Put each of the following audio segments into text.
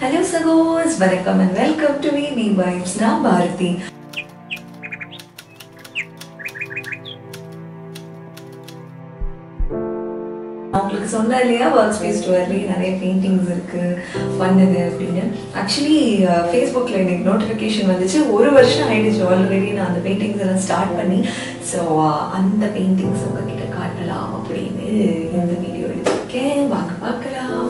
Hello சகோஸ் வணக்கம் and welcome to V V vibes நான் பாரதி நான் உங்களுக்கு சொன்னேன் இல்லையா ஒர்க் ஸ்பேஸ் டூர்லேயே நிறைய பெயிண்டிங்ஸ் இருக்கு பண்ணுது அப்படின்னு ஆக்சுவலி ஃபேஸ்புக்கில் எனக்கு நோட்டிஃபிகேஷன் வந்துச்சு ஒரு வருஷம் ஆயிடுச்சு ஆல்ரெடி நான் அந்த பெயிண்டிங்ஸ் எல்லாம் ஸ்டார்ட் பண்ணி ஸோ அந்த பெயிண்டிங்ஸ் உங்ககிட்ட காட்டலாம் அப்படின்னு இந்த வீடியோ எடுத்திருக்கேன் வாங்க பார்க்கலாம்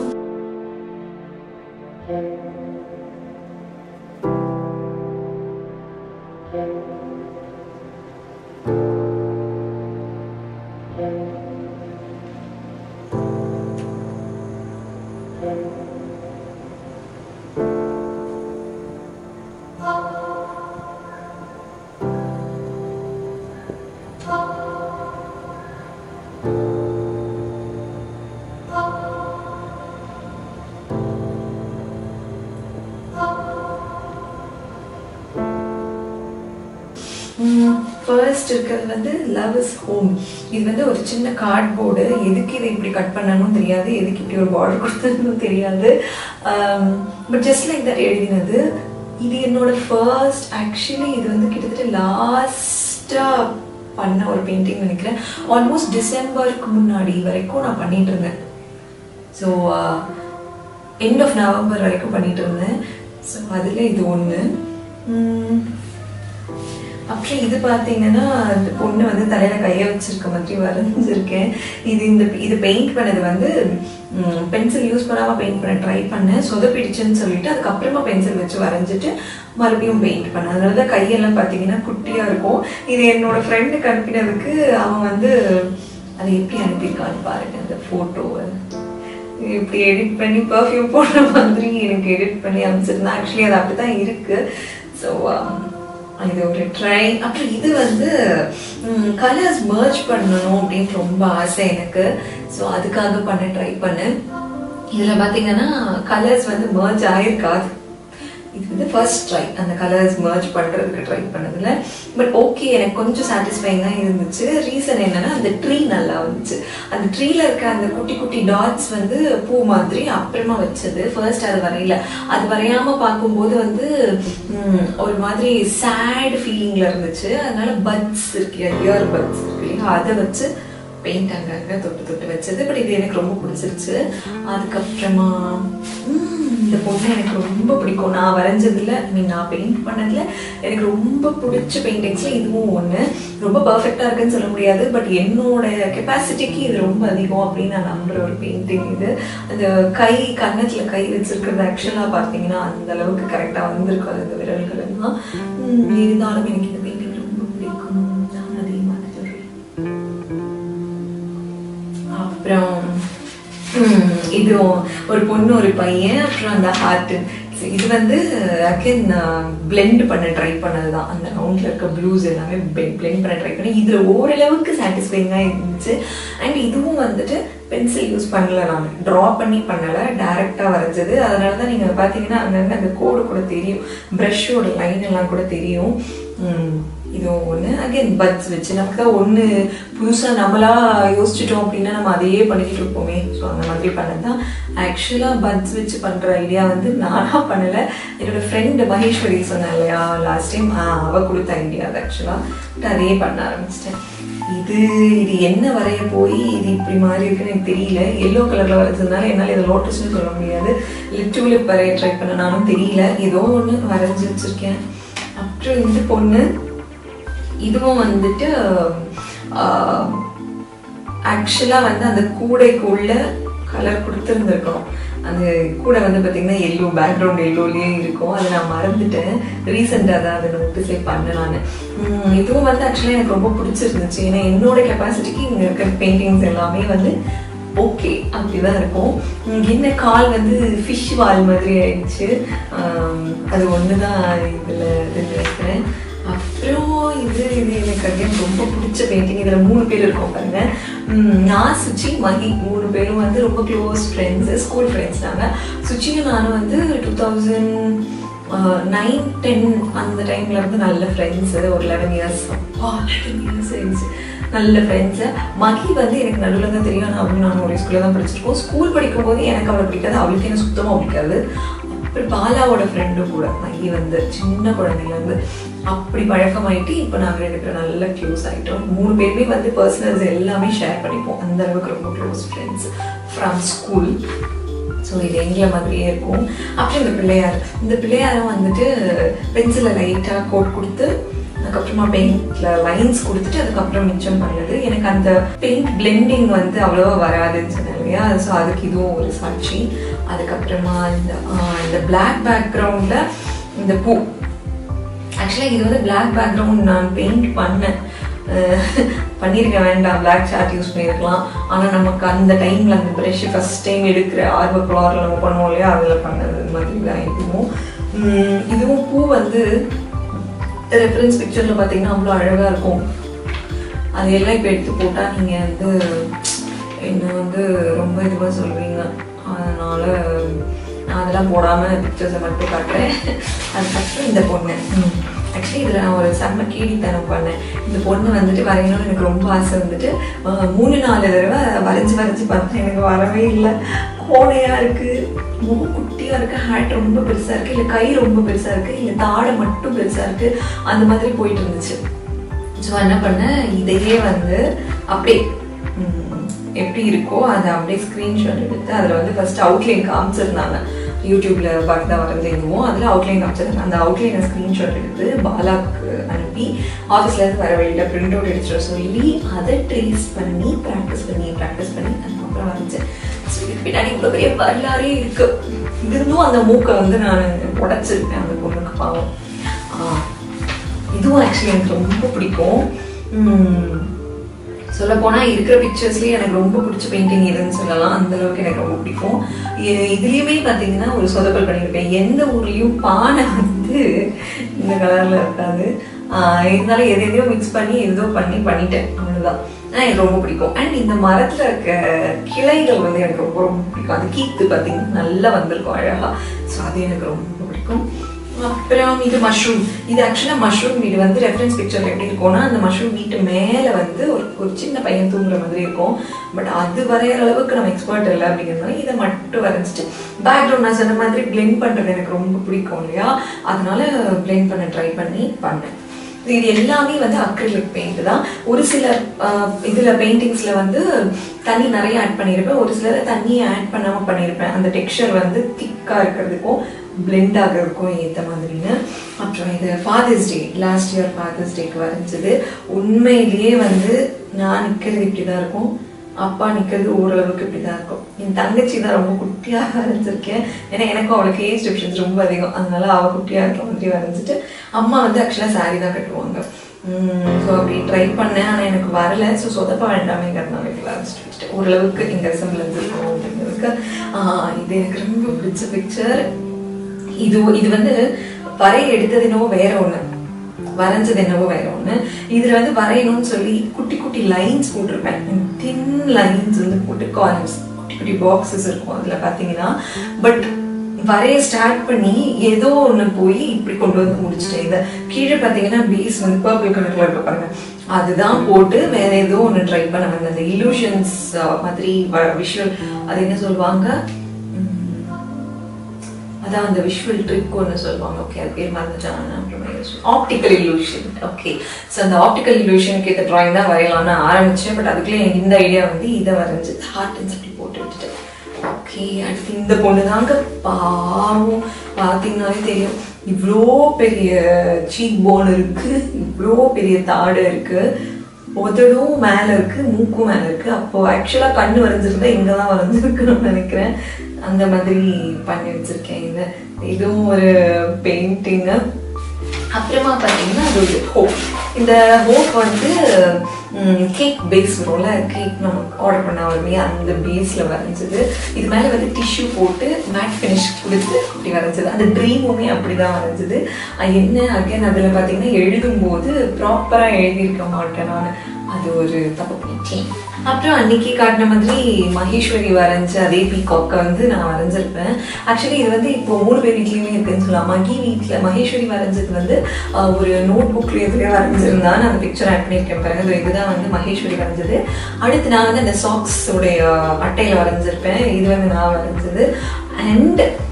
ஃபர்ஸ்ட் இருக்கிறது வந்து லவ் இஸ் ஹோம் இது வந்து ஒரு சின்ன கார்ட்போர்டு எதுக்கு இதை இப்படி கட் பண்ணணும் தெரியாது எதுக்கு இப்படி ஒரு பார்டர் கொடுத்ததுன்னு தெரியாது பட் ஜஸ்ட் லைக் தட் எழுதினது இது என்னோட ஃபர்ஸ்ட் ஆக்சுவலி இது வந்து கிட்டத்தட்ட லாஸ்ட்டாக பண்ண ஒரு பெயிண்டிங் நினைக்கிறேன் ஆல்மோஸ்ட் டிசம்பருக்கு முன்னாடி வரைக்கும் நான் பண்ணிட்டு இருந்தேன் ஸோ எண்ட் ஆஃப் நவம்பர் வரைக்கும் பண்ணிட்டு இருந்தேன் ஸோ அதில் இது ஒன்று அப்புறம் இது பார்த்தீங்கன்னா இந்த பொண்ணு வந்து தலையில கையை வச்சிருக்க மாதிரி வரைஞ்சிருக்கேன் இது இந்த இது பெயிண்ட் பண்ணது வந்து பென்சில் யூஸ் பண்ணாம பெயிண்ட் பண்ண ட்ரை பண்ணேன் சொதப்பிடுச்சுன்னு சொல்லிட்டு அதுக்கப்புறமா பென்சில் வச்சு வரைஞ்சிட்டு மறுபடியும் பெயிண்ட் பண்ணேன் அதனால தான் கையெல்லாம் பார்த்தீங்கன்னா குட்டியா இருக்கும் இது என்னோட ஃப்ரெண்டுக்கு அனுப்பினதுக்கு அவன் வந்து அதை எப்படி அனுப்பியிருக்கான்னு பாருங்க அந்த ஃபோட்டோவை இப்படி எடிட் பண்ணி பர்ஃப்யூம் போடுற மாதிரி எனக்கு எடிட் பண்ணி அனுப்பிச்சிருந்தேன் ஆக்சுவலி அது அப்படி தான் இருக்கு ஸோ இது ஒரு ட்ரை அப்புறம் இது வந்து கலர்ஸ் மர்ஜ் பண்ணணும் அப்படின்னு ரொம்ப ஆசை எனக்கு ஸோ அதுக்காக பண்ண ட்ரை பண்ணேன் இதில் பார்த்தீங்கன்னா கலர்ஸ் வந்து மர்ஜ் ஆயிருக்காது இது வந்து ஃபர்ஸ்ட் ட்ரை அந்த கலர்ஸ் மர்ஜ் பண்ணுறதுக்கு ட்ரை பண்ணதில் பட் ஓகே எனக்கு கொஞ்சம் சாட்டிஸ்ஃபைங்காக இருந்துச்சு ரீசன் என்னன்னா அந்த ட்ரீ நல்லா வந்துச்சு அந்த ட்ரீல இருக்க அந்த குட்டி குட்டி டாட்ஸ் வந்து பூ மாதிரி அப்புறமா வச்சது ஃபர்ஸ்ட் அது வரையில அது வரையாம பார்க்கும்போது வந்து ஒரு மாதிரி சேட் ஃபீலிங்ல இருந்துச்சு அதனால பட்ஸ் இருக்கு இயர் பட்ஸ் இருக்கு இல்லையா அதை வச்சு பெயிண்ட் அங்கங்க தொட்டு தொட்டு வச்சது பட் இது எனக்கு ரொம்ப பிடிச்சிருச்சு அதுக்கப்புறமா இந்த பொண்ணு எனக்கு ரொம்ப பிடிக்கும் நான் வரைஞ்சதுல மீன் நான் பெயிண்ட் பண்ணதுல எனக்கு ரொம்ப பிடிச்ச பெயிண்டிங்ஸ்ல இதுவும் ஒன்று ரொம்ப பர்ஃபெக்டா இருக்குன்னு சொல்ல முடியாது பட் என்னோட கெப்பாசிட்டிக்கு இது ரொம்ப அதிகம் அப்படின்னு நான் நம்புற ஒரு பெயிண்டிங் இது அந்த கை கன்னத்துல கை வச்சிருக்கிறது ஆக்சுவலா பார்த்தீங்கன்னா அந்த அளவுக்கு கரெக்டா வந்திருக்கும் அந்த விரல்கள் எல்லாம் இருந்தாலும் எனக்கு இந்த பெயிண்டிங் ரொம்ப பிடிக்கும் நான் அதே மாதிரி அப்புறம் இது ஒரு பொண்ணு ஒரு பையன் அப்புறம் அந்த ஹார்ட் இது வந்து அகேன் பிளெண்ட் பண்ண ட்ரை பண்ணது தான் அந்த ரவுண்டில் இருக்க ப்ளூஸ் எல்லாமே பிளெண்ட் பண்ண ட்ரை பண்ணி இதில் ஓரளவுக்கு சாட்டிஸ்ஃபைங்காக இருந்துச்சு அண்ட் இதுவும் வந்துட்டு பென்சில் யூஸ் பண்ணல நான் ட்ரா பண்ணி பண்ணலை டைரெக்டாக வரைஞ்சது அதனால தான் நீங்கள் பார்த்தீங்கன்னா அங்கங்கே அந்த கோடு கூட தெரியும் ப்ரஷ்ஷோட லைன் எல்லாம் கூட தெரியும் இதுவும் ஒன்று அகைன் பட்ஸ் வச்சு நமக்கு தான் ஒன்று புதுசாக நம்மளா யோசிச்சிட்டோம் அப்படின்னா நம்ம அதையே பண்ணிக்கிட்டு இருப்போமே ஸோ அந்த மாதிரி பண்ணது தான் ஆக்சுவலாக பட்ஸ் வச்சு பண்ணுற ஐடியா வந்து நானாக பண்ணலை என்னோட ஃப்ரெண்டு மகேஸ்வரி சொன்னேன் இல்லையா லாஸ்ட் டைம் அவள் கொடுத்த ஐடியா அது ஆக்சுவலாக அதே பண்ண ஆரம்பிச்சிட்டேன் இது இது என்ன வரைய போய் இது இப்படி மாதிரி இருக்குன்னு எனக்கு தெரியல எல்லோ கலரில் வரைஞ்சதுனால என்னால் இதை லோட்டஸ்னு சொல்ல முடியாது லிப் வரைய ட்ரை பண்ண நானும் தெரியல ஏதோ ஒன்று வரைஞ்சி வச்சுருக்கேன் அப்புறம் இந்த பொண்ணு இதுவும் வந்துட்டு ஆக்சுவலாக வந்து அந்த கூடைக்குள்ள கலர் கொடுத்துருந்துருக்கணும் அந்த கூடை வந்து பார்த்தீங்கன்னா எல்லோ பேக்ரவுண்ட் எல்லோலேயே இருக்கும் அதை நான் மறந்துட்டேன் ரீசெண்டாக தான் அதை நோட்டிஸே பண்ணேன் நான் இதுவும் வந்து ஆக்சுவலாக எனக்கு ரொம்ப பிடிச்சிருந்துச்சு ஏன்னா என்னோட கெப்பாசிட்டிக்கு இங்கே இருக்கிற பெயிண்டிங்ஸ் எல்லாமே வந்து ஓகே அப்படிதான் இருக்கும் என்ன கால் வந்து ஃபிஷ் வால் மாதிரி ஆயிடுச்சு அது ஒன்று தான் இதில் இது நினைக்கிறேன் அப்புறம் இது இது எனக்கு அகைன் ரொம்ப பிடிச்ச பெயிண்டிங் இதில் மூணு பேர் இருக்கோம் பாருங்க நான் சுச்சி மகி மூணு பேரும் வந்து ரொம்ப க்ளோஸ் ஃப்ரெண்ட்ஸு ஸ்கூல் ஃப்ரெண்ட்ஸ் நாங்கள் சுச்சியும் நானும் வந்து டூ தௌசண்ட் நைன் டென் அந்த டைமில் வந்து நல்ல ஃப்ரெண்ட்ஸு ஒரு லெவன் இயர்ஸ் அப்பா லெவன் இயர்ஸ் ஆயிடுச்சு நல்ல ஃப்ரெண்ட்ஸு மகி வந்து எனக்கு நடுவில் தான் தெரியும் ஆனால் அவளும் நானும் ஒரே ஸ்கூலில் தான் படிச்சிருக்கோம் ஸ்கூல் படிக்கும்போது எனக்கு அவளை பிடிக்காது அவளுக்கு எனக்கு சுத்தமாக பிடிக்காது அப்புறம் பாலாவோட ஃப்ரெண்டும் கூட மகி வந்து சின்ன குழந்தைலேருந்து அப்படி பழக்கமாயிட்டு இப்போ நாங்கள் ரெண்டு பேரும் நல்லா க்ளோஸ் ஆகிட்டோம் மூணு பேருமே வந்து பர்சனல்ஸ் எல்லாமே ஷேர் பண்ணிப்போம் அந்த அளவுக்கு ரொம்ப close friends from school so இது எங்களை மாதிரியே இருக்கும் அப்புறம் இந்த பிள்ளையார் இந்த பிள்ளையாரும் வந்துட்டு பென்சிலை லைட்டாக கோட் கொடுத்து அதுக்கப்புறமா பெயிண்ட்ல லைன்ஸ் கொடுத்துட்டு அதுக்கப்புறம் மிச்சம் பண்ணது எனக்கு அந்த பெயிண்ட் பிளெண்டிங் வந்து அவ்வளோவா வராதுன்னு சொன்னேன் இல்லையா ஸோ அதுக்கு இதுவும் ஒரு சாட்சி அதுக்கப்புறமா இந்த ஆஹ், இந்த பிளாக் பேக்ரவுண்டில் இந்த பூ ஆக்சுவலாக இது வந்து பிளாக் பேக்ரவுண்ட் நான் பெயிண்ட் பண்ணேன் அஹ் பண்ணியிருக்க வேண்டாம் பிளாக் சார்ட் யூஸ் பண்ணியிருக்கலாம் ஆனால் நமக்கு அந்த டைமில் அந்த ப்ரெஷ் ஃபஸ்ட் டைம் எடுக்கிற ஆர்வ கலரில் நம்ம பண்ணுவோம் இல்லையா அதில் பண்ணது மாதிரி தான் இதுவும் உம் இதுவும் பூ வந்து ரெஃபரன்ஸ் பிக்சரில் பார்த்தீங்கன்னா அவ்வளோ அழகாக இருக்கும் அது எல்லாம் இப்போ எடுத்து போட்டால் நீங்கள் வந்து என்ன வந்து ரொம்ப இதுவாக சொல்வீங்க அதனால நான் அதெல்லாம் போடாமல் பிக்சர்ஸை மட்டும் காட்டுறேன் அதுக்கப்புறம் இந்த பொண்ணு ஆக்சுவலி இதில் நான் ஒரு செம்ம கேடித்தனம் பண்ணேன் இந்த பொண்ணு வந்துட்டு வரையணும்னு எனக்கு ரொம்ப ஆசை வந்துட்டு அஹ், மூணு நாலு தடவை வரைஞ்சி வரைஞ்சி பார்த்தேன் எனக்கு வரவே இல்லை கோணையாக இருக்குது முகம் குட்டியாக இருக்குது ஹேட் ரொம்ப பெருசாக இருக்குது இல்லை கை ரொம்ப பெருசாக இருக்குது இல்லை தாடை மட்டும் பெருசாக இருக்குது அந்த மாதிரி போயிட்டு இருந்துச்சு ஸோ என்ன பண்ணேன் இதையே வந்து அப்படியே ம், எப்படி இருக்கோ அதை அப்படியே ஸ்க்ரீன்ஷாட் எடுத்து அதில் வந்து ஃபர்ஸ்ட் அவுட்லைன் காமிச்சிருந்தாங்க யூடியூப்ல பார்த்து தான் வரைஞ்சிருந்தோம் அதில் அவுட்லைன் காமிச்சிருந்தாங்க அந்த அவுட்லைனை ஸ்க்ரீன்ஷாட் எடுத்து பாலாக்கு அனுப்பி ஆஃபீஸ்ல இருந்து வர வழியில் பிரிண்ட் அவுட் எடுத்துட்டு சொல்லி அதை ட்ரேஸ் பண்ணி ப்ராக்டிஸ் பண்ணி ப்ராக்டிஸ் பண்ணி அதுக்கப்புறம் வரைஞ்சேன் ஸோ இதுக்கு பின்னாடி இவ்வளோ பெரிய வரலாறே இருக்கு இருந்தும் அந்த மூக்கை வந்து நான் உடைச்சிருப்பேன் அந்த பொண்ணுக்கு பாவம் ஆஹ் இதுவும் ஆக்சுவலி எனக்கு ரொம்ப பிடிக்கும் சொல்ல போனா இருக்கிற பிக்சர்ஸ்லயே எனக்கு ரொம்ப பிடிச்ச பெயிண்டிங் எதுன்னு சொல்லலாம் அந்த அளவுக்கு எனக்கு ரொம்ப பிடிக்கும் இ- இதுலயுமே பாத்தீங்கன்னா ஒரு சொதப்பல் பண்ணியிருப்பேன் எந்த ஊர்லயும் பானை வந்து இந்த கலர்ல இருக்காது ஆஹ் இருந்தாலும் எது எதையோ மிக்ஸ் பண்ணி ஏதோ பண்ணி பண்ணிட்டேன் அவ்வளவுதான் ஆனா எனக்கு ரொம்ப பிடிக்கும் அண்ட் இந்த மரத்துல இருக்க கிளைகள் வந்து எனக்கு ரொம்ப ரொம்ப பிடிக்கும் அது கீத்து பாத்தீங்கன்னா நல்லா வந்திருக்கும் அழகா ஸோ அது எனக்கு ரொம்ப பிடிக்கும் அப்புறம் இது மஷ்ரூம் இது ஆக்சுவலா மஷ்ரூம் வீடு வந்து ரெஃபரன்ஸ் பிக்சர் எப்படி இருக்கும்னா அந்த மஷ்ரூம் வீட்டு மேல வந்து ஒரு ஒரு சின்ன பையன் தூங்குற மாதிரி இருக்கும் பட் அது வரைகிற அளவுக்கு நம்ம எக்ஸ்பர்ட் இல்லை அப்படிங்கிறதுனால இதை மட்டும் வரைஞ்சிட்டு பேக்ரவுண்ட் நான் சொன்ன மாதிரி பிளெண்ட் பண்றது எனக்கு ரொம்ப பிடிக்கும் இல்லையா அதனால பிளெண்ட் பண்ண ட்ரை பண்ணி பண்ணேன் இது எல்லாமே வந்து அக்ரிலிக் பெயிண்ட் தான் ஒரு சில ஆஹ், இதுல பெயிண்டிங்ஸ்ல வந்து தண்ணி நிறைய ஆட் பண்ணியிருப்பேன் ஒரு சிலர் தண்ணியை ஆட் பண்ணாம பண்ணியிருப்பேன் அந்த டெக்ஸ்சர் வந்து திக்கா இருக்கிறதுக்கும் பிளெண்ட் ஆகிறதுக்கும் ஏற்ற மாதிரின்னு அப்புறம் இது father's day last year father's டேக்கு வரைஞ்சது உண்மையிலேயே வந்து நான் நிற்கிறது இப்படி தான் இருக்கும் அப்பா நிற்கிறது ஓரளவுக்கு இப்படி தான் இருக்கும் என் தங்கச்சி தான் ரொம்ப குட்டியாக வரைஞ்சிருக்கேன் ஏன்னா எனக்கும் அவளுக்கு ஏஜ் டிஃப்ரென்ஸ் ரொம்ப அதிகம் அதனால அவள் குட்டியாக இருக்கிற மாதிரி வரைஞ்சிட்டு அம்மா வந்து ஆக்சுவலாக saree தான் கட்டுவாங்க ஸோ அப்படி ட்ரை பண்ணேன் ஆனால் எனக்கு வரல ஸோ சொதப்ப வேண்டாமேங்கிறதுனால இப்படி வரைஞ்சிட்டு வச்சுட்டு ஓரளவுக்கு இந்த ரிசம்பிளன்ஸ் இருக்கும் அப்படிங்கிறதுக்கு ஆஹ் இது எனக்கு ரொம்ப பிடிச்ச பிக்சர் இது இது வந்து வரைய எடுத்தது என்னவோ வேற ஒண்ணு வரைஞ்சது என்னவோ வேற ஒண்ணு இதுல வந்து வரையணும்னு சொல்லி குட்டி குட்டி லைன்ஸ் போட்டிருப்பேன் தின் லைன்ஸ் வந்து போட்டு காலம்ஸ் குட்டி குட்டி பாக்ஸஸ் இருக்கும் அதுல பாத்தீங்கன்னா பட் வரைய ஸ்டார்ட் பண்ணி ஏதோ ஒண்ணு போய் இப்படி கொண்டு வந்து முடிச்சிட்டேன் இதை கீழே பாத்தீங்கன்னா பேஸ் வந்து பர்பிள் கலர்ல இருக்க பாருங்க அதுதான் போட்டு வேற ஏதோ ஒண்ணு ட்ரை பண்ண வந்தேன் அந்த illusions அஹ், மாதிரி விஷுவல் அது என்ன சொல்லுவாங்க உம், அதான் அந்த விஷுவல் ட்ரிக் ஒன்று சொல்லுவாங்க ஓகே அது பேர் மறந்துட்டாங்க ஆப்டிக்கல் illusion ஓகே ஸோ அந்த ஆப்டிக்கல் illusionக்கு ஏற்ற ட்ராயிங் தான் வரையலாம்னு ஆரம்பிச்சேன் பட் அதுக்குள்ளே எனக்கு இந்த ஐடியா வந்து இதை வரைஞ்சு ஹார்ட் அண்ட் சொல்லி போட்டு விட்டுட்டேன் ஓகே அடுத்து இந்த பொண்ணு தாங்க பாவம் பார்த்தீங்கன்னாலே தெரியும் இவ்வளோ பெரிய சீக் போன் இருக்கு இவ்வளோ பெரிய தாடை இருக்கு உதடும் மேல இருக்கு மூக்கும் மேல இருக்கு அப்போ ஆக்சுவலா கண்ணு வரைஞ்சிருந்தா இங்க தான் வரைஞ்சிருக்கணும்னு நினைக்கிறேன் அந்த மாதிரி பண்ணி வச்சிருக்கேன் இது இதுவும் ஒரு பெயிண்டிங்கு அப்புறமா பார்த்தீங்கன்னா அது ஒரு ஹோப் இந்த ஹோப் வந்து கேக் பேஸ் வரும்ல கேக் நம்ம ஆர்டர் பண்ண வருமே அந்த பேஸில் வரைஞ்சது இது மேலே வந்து டிஷ்யூ போட்டு மேட் ஃபினிஷ் கொடுத்து அப்படி வரைஞ்சது அந்த ட்ரீமுமே அப்படி தான் வரைஞ்சது அது என்ன அகைன் அதில் பார்த்தீங்கன்னா எழுதும்போது ப்ராப்பராக எழுதியிருக்க மாட்டேன் நான் அது ஒரு தப்பு பண்ணிட்டேன் அப்புறம் அன்னைக்கு காட்டின மாதிரி மகேஸ்வரி வரைஞ்ச அதே பீகாக்கை வந்து நான் வரைஞ்சிருப்பேன் ஆக்சுவலி இது வந்து இப்போ மூணு பேர் வீட்லேயுமே இருக்குன்னு சொல்லலாம் மகி வீட்டில் மகேஸ்வரி வரைஞ்சது வந்து ஆஹ், ஒரு நோட் புக்ல எதுலேயே வரைஞ்சிருந்தா நான் அந்த பிக்சர் ஆட் பண்ணியிருக்கேன் பாருங்க இதோ இதுதான் வந்து மகேஸ்வரி வரைஞ்சது அடுத்து நான் வந்து அந்த சாக்ஸ் உடைய அட்டையில வரைஞ்சிருப்பேன் இது வந்து நான் வரைஞ்சது அண்ட்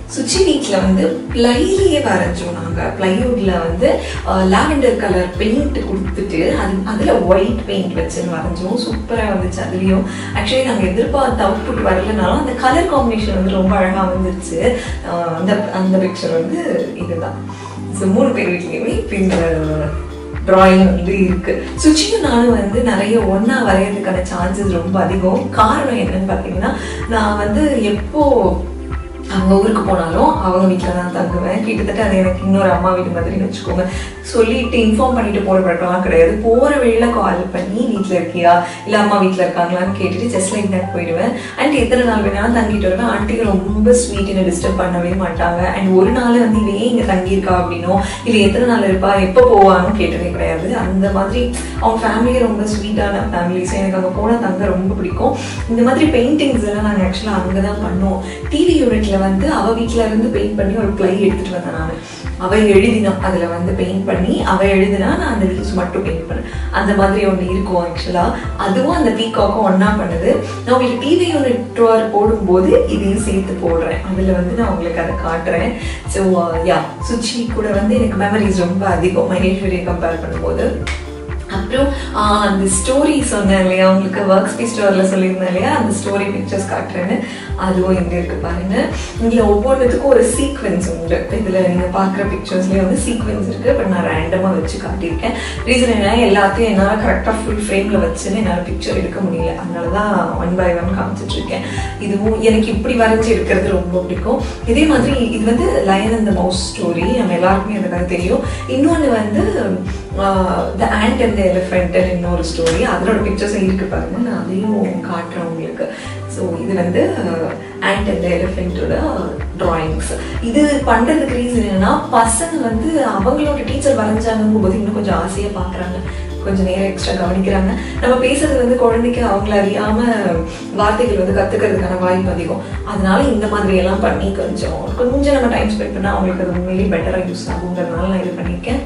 சுச்சி வீட்டில் வந்து பிளைலேயே வரைஞ்சோம் நாங்கள் பிளைவுட்ல வந்து லாவெண்டர் கலர் பெயிண்ட் கொடுத்துட்டு அது அதில் ஒயிட் பெயிண்ட் வச்சுன்னு வரைஞ்சோம் சூப்பராக வந்துச்சு அதுலேயும் ஆக்சுவலி நாங்கள் எதிர்பார்த்த அவுட்புட் வரலனாலும் அந்த கலர் காம்பினேஷன் வந்து ரொம்ப அழகாக வந்துருச்சு ஆஹ் அந்த அந்த பிக்சர் வந்து இதுதான் ஸோ மூணு பேர் வீட்லேயுமே இப்போ இந்த டிராயிங் வந்து இருக்கு சுச்சியும் நானும் வந்து நிறைய ஒன்றா வரைகிறதுக்கான சான்சஸ் ரொம்ப அதிகம் காரணம் என்னன்னு பார்த்தீங்கன்னா நான் வந்து எப்போ அவங்க ஊருக்கு போனாலும் அவங்க வீட்டில் தான் தங்குவேன் கிட்டத்தட்ட அது எனக்கு இன்னொரு அம்மா வீடு மாதிரி வச்சுக்கோங்க சொல்லிட்டு இன்ஃபார்ம் பண்ணிட்டு போகிற பழக்கம்லாம் கிடையாது போகிற வழியில் கால் பண்ணி வீட்டில் இருக்கியா இல்லை அம்மா வீட்டில் இருக்காங்களான்னு கேட்டுட்டு ஜஸ்ட் லைக் தட் போயிடுவேன் அண்ட் எத்தனை நாள் வேணாலும் தங்கிட்டு வருவேன் ஆண்டிக்கு ரொம்ப ஸ்வீட் என்ன டிஸ்டர்ப் பண்ணவே மாட்டாங்க அண்ட் ஒரு நாள் வந்து இவன் ஏன் இங்கே தங்கியிருக்கா அப்படின்னோ இல்லை எத்தனை நாள் இருப்பா எப்போ போவான்னு கேட்டதே கிடையாது அந்த மாதிரி அவங்க ஃபேமிலியே ரொம்ப ஸ்வீட்டான ஃபேமிலிஸ் எனக்கு அங்கே போனால் தங்க ரொம்ப பிடிக்கும் இந்த மாதிரி பெயிண்டிங்ஸ் எல்லாம் நாங்கள் ஆக்சுவலாக அங்கே தான் பண்ணுவோம் டிவி யூனிட்ல வந்து அவ வீட்ல இருந்து பெயிண்ட் பண்ணி ஒரு பிளை எடுத்துட்டு வந்தேன் நான் அவ எழுதினா அதுல வந்து பெயிண்ட் பண்ணி அவ எழுதினா நான் அந்த லீவ்ஸ் மட்டும் பெயிண்ட் பண்ணேன் அந்த மாதிரி ஒன்று இருக்கும் ஆக்சுவலா அதுவும் அந்த பீகாக்கும் ஒண்ணா பண்ணுது நான் உங்களுக்கு டிவி யூனிட் டூர் போடும்போது இதையும் சேர்த்து போடுறேன் அதுல வந்து நான் உங்களுக்கு அதை காட்டுறேன் ஸோ யா சுச்சி கூட வந்து எனக்கு மெமரிஸ் ரொம்ப அதிகம் மகேஸ்வரியை கம்பேர் பண்ணும்போது அப்புறம் ஆஹ், அந்த ஸ்டோரி சொன்னேன் இல்லையா உங்களுக்கு ஒர்க் ஸ்பேஸ் ஸ்டோரில் சொல்லியிருந்தேன் இல்லையா அந்த ஸ்டோரி பிக்சர்ஸ் காட்டுறேன்னு அதுவும் இங்கே இருக்கு பாருங்க இதில் ஒவ்வொன்றுத்துக்கும் ஒரு சீக்வென்ஸ் உண்டு இதில் நீங்கள் பார்க்குற பிக்சர்ஸ்லேயே வந்து சீக்வென்ஸ் இருக்கு பட் நான் ரேண்டமாக வச்சு காட்டியிருக்கேன் ரீசன் என்ன எல்லாத்தையும் என்னால் கரெக்டாக ஃபுல் ஃப்ரேமில் வச்சுன்னு என்னால் பிக்சர் எடுக்க முடியல அதனால தான் ஒன் பை ஒன் காமிச்சிட்டு இருக்கேன் இதுவும் எனக்கு இப்படி வரைஞ்சி எடுக்கிறது ரொம்ப பிடிக்கும் இதே மாதிரி இது வந்து lion and the mouse story நம்ம எல்லாருக்குமே அந்த கதை தெரியும் இன்னொன்று வந்து the ant and the elephant இன்னொரு ஸ்டோரி அதனோட பிக்சர்ஸ் இருக்கு பாருங்க நான் அதையும் காட்டுறேன் உங்களுக்கு ஸோ இது வந்து ஆண்ட் அண்ட் எலிஃபெண்ட்டோட ட்ராயிங்ஸ் இது பண்ணுறதுக்கு ரீசன் என்னன்னா பசங்க வந்து அவங்களோட டீச்சர் வரைஞ்சாங்கும் போது இன்னும் கொஞ்சம் ஆசையாக பார்க்குறாங்க கொஞ்சம் நேரம் எக்ஸ்ட்ரா கவனிக்கிறாங்க நம்ம பேசுறது வந்து குழந்தைக்கு அவங்கள அறியாம வார்த்தைகள் வந்து கத்துக்கிறதுக்கான வாய்ப்பு அதிகம் அதனால இந்த மாதிரி எல்லாம் பண்ணி கொஞ்சம் கொஞ்சம் நம்ம டைம் ஸ்பெண்ட் பண்ணா அவங்களுக்கு அது உண்மையிலேயே பெட்டரா யூஸ் ஆகுங்கிறதுனால நான் இது பண்ணியிருக்கேன்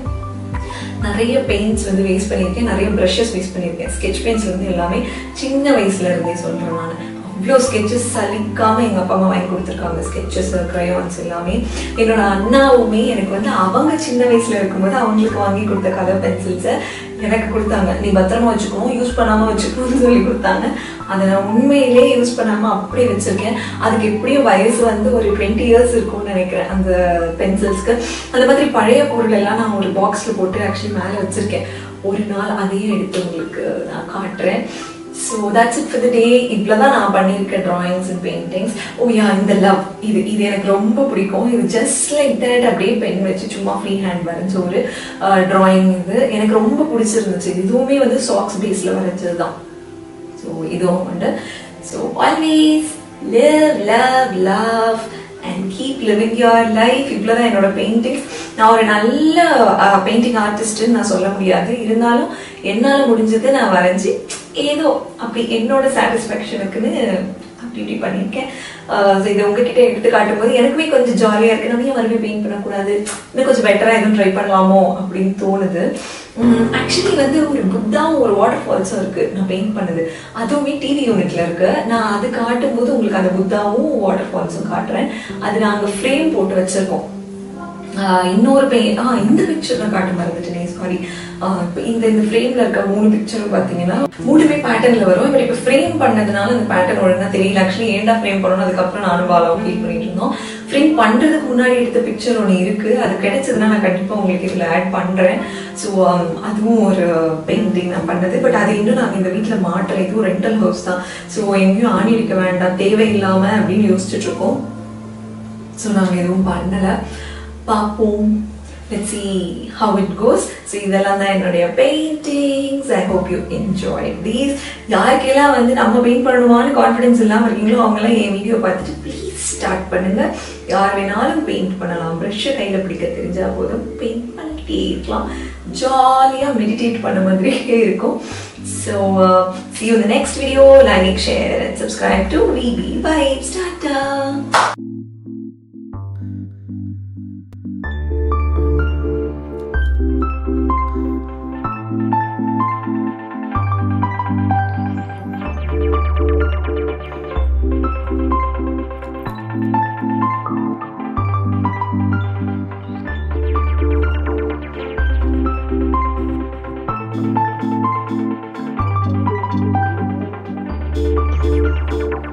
நிறைய பெயிண்ட்ஸ் வந்து வேஸ்ட் பண்ணியிருக்கேன் நிறைய ப்ரஷஸ் வேஸ்ட் பண்ணியிருக்கேன் ஸ்கெச் பெயிண்ட்ஸ் வந்து எல்லாமே சின்ன வயசுல இருந்தே சொல்றேன் நான் அவ்வளோ ஸ்கெச்சஸ் சலிக்காம எங்க அப்பா அம்மா வாங்கி கொடுத்துருக்காங்க ஸ்கெச்சஸ் க்ரையான்ஸ் எல்லாமே என்னோட அண்ணாவுமே எனக்கு வந்து அவங்க சின்ன வயசுல இருக்கும்போது அவங்களுக்கு வாங்கி கொடுத்த கலர் பென்சில்ஸை எனக்கு கொடுத்தாங்க நீ பத்திரமா வச்சுக்கணும் யூஸ் பண்ணாம வச்சுக்கணும்னு சொல்லி கொடுத்தாங்க அதை நான் உண்மையிலே யூஸ் பண்ணாம அப்படியே வச்சிருக்கேன் அதுக்கு எப்படியும் வயசு வந்து ஒரு டுவெண்ட்டி இயர்ஸ் இருக்கும்னு நினைக்கிறேன் அந்த பென்சில்ஸ்க்கு அந்த மாதிரி பழைய பொருள் எல்லாம் நான் ஒரு பாக்ஸ்ல போட்டு ஆக்சுவலி மேலே வச்சிருக்கேன் ஒரு நாள் அதையும் எடுத்து உங்களுக்கு நான் காட்டுறேன் so that's it for the day இவ்வளோ தான் நான் பண்ணியிருக்கேன் drawings and paintings oh yeah இந்த லவ் இது இது எனக்கு ரொம்ப பிடிக்கும் இது ஜஸ்ட் லைக் தட் அப்படியே பென் வச்சு சும்மா ஃப்ரீ ஹேண்ட் வரைஞ்ச ஒரு ட்ராயிங் இது எனக்கு ரொம்ப பிடிச்சிருந்துச்சு இதுவுமே வந்து சாக்ஸ் பேஸில் வரைஞ்சது தான் ஸோ இதுவும் உண்டு so always live love love and keep living your life இவ்வளோ தான் என்னோட பெயிண்டிங்ஸ் நான் ஒரு நல்ல பெயிண்டிங் ஆர்டிஸ்ட்னு நான் சொல்ல முடியாது இருந்தாலும் என்னால் முடிஞ்சது நான் வரைஞ்சி ஏதோ அப்படி என்னோட சாட்டிஸ்ஃபேக்ஷனுக்குன்னு அப்படி இப்படி பண்ணியிருக்கேன் ஸோ இதை உங்ககிட்ட எடுத்து காட்டும்போது எனக்குமே கொஞ்சம் ஜாலியாக இருக்கு நம்ம ஏன் மறுபடியும் பெயிண்ட் பண்ணக்கூடாது இன்னும் கொஞ்சம் பெட்டராக எதுவும் ட்ரை பண்ணலாமோ அப்படின்னு தோணுது ஆக்சுவலி வந்து ஒரு புத்தாவும் ஒரு வாட்டர் ஃபால்ஸும் இருக்கு நான் பெயிண்ட் பண்ணது அதுவுமே டிவி யூனிட்ல இருக்கு நான் அது காட்டும் போது உங்களுக்கு அந்த புத்தாவும் வாட்டர் ஃபால்ஸும் காட்டுறேன் அது நாங்கள் ஃப்ரேம் போட்டு வச்சிருக்கோம் ஆஹ் இன்னொரு பெய் ஆ இந்த பிக்சர் நான் காட்ட மறந்துட்டேனே சாரி இப்போ இந்த இந்த ஃப்ரேம்ல இருக்க மூணு பிக்சரும் பார்த்தீங்கன்னா மூணுமே பேட்டர்ன்ல வரும் பட் இப்போ ஃப்ரேம் பண்ணதுனால அந்த பேட்டர்ன் ஒழுங்கா தெரியல ஆக்சுவலி ஏன்டா ஃப்ரேம் பண்ணணும் அதுக்கப்புறம் நானும் பாலாவும் ஃபீல் பண்ணிட்டு இருந்தோம் ஃப்ரேம் பண்றதுக்கு முன்னாடி எடுத்த பிக்சர் ஒன்று இருக்கு அது கிடைச்சதுன்னா நான் கண்டிப்பா உங்களுக்கு இதுல ஆட் பண்றேன் ஸோ அதுவும் ஒரு பெயிண்டிங் நான் பண்ணது பட் அது இன்னும் நாங்கள் இந்த வீட்டில் மாட்டல இதுவும் ரெண்டல் ஹவுஸ் தான் ஸோ எங்கேயும் ஆணி அடிக்க வேண்டாம் தேவையில்லாம அப்படின்னு யோசிச்சுட்டு இருக்கோம் ஸோ நாங்கள் எதுவும் பண்ணலை பார்ப்போம் let's see how it goes so இதெல்லாம் தான் என்னுடைய paintings I hope you enjoy these யாருக்கெல்லாம் வந்து நம்ம பெயிண்ட் பண்ணுவான்னு கான்ஃபிடன்ஸ் இல்லாமல் இருக்கீங்களோ அவங்கெல்லாம் என் வீடியோ பார்த்துட்டு ப்ளீஸ் ஸ்டார்ட் பண்ணுங்க யார் வேணாலும் பெயிண்ட் பண்ணலாம் ப்ரஷ்ஷை கையில் பிடிக்க தெரிஞ்சா போதும் பெயிண்ட் பண்ணிக்கிட்டே இருக்கலாம் ஜாலியாக மெடிடேட் பண்ண மாதிரியே இருக்கும் so see you in the next video like share and subscribe to VB Vibes Tata Thank you.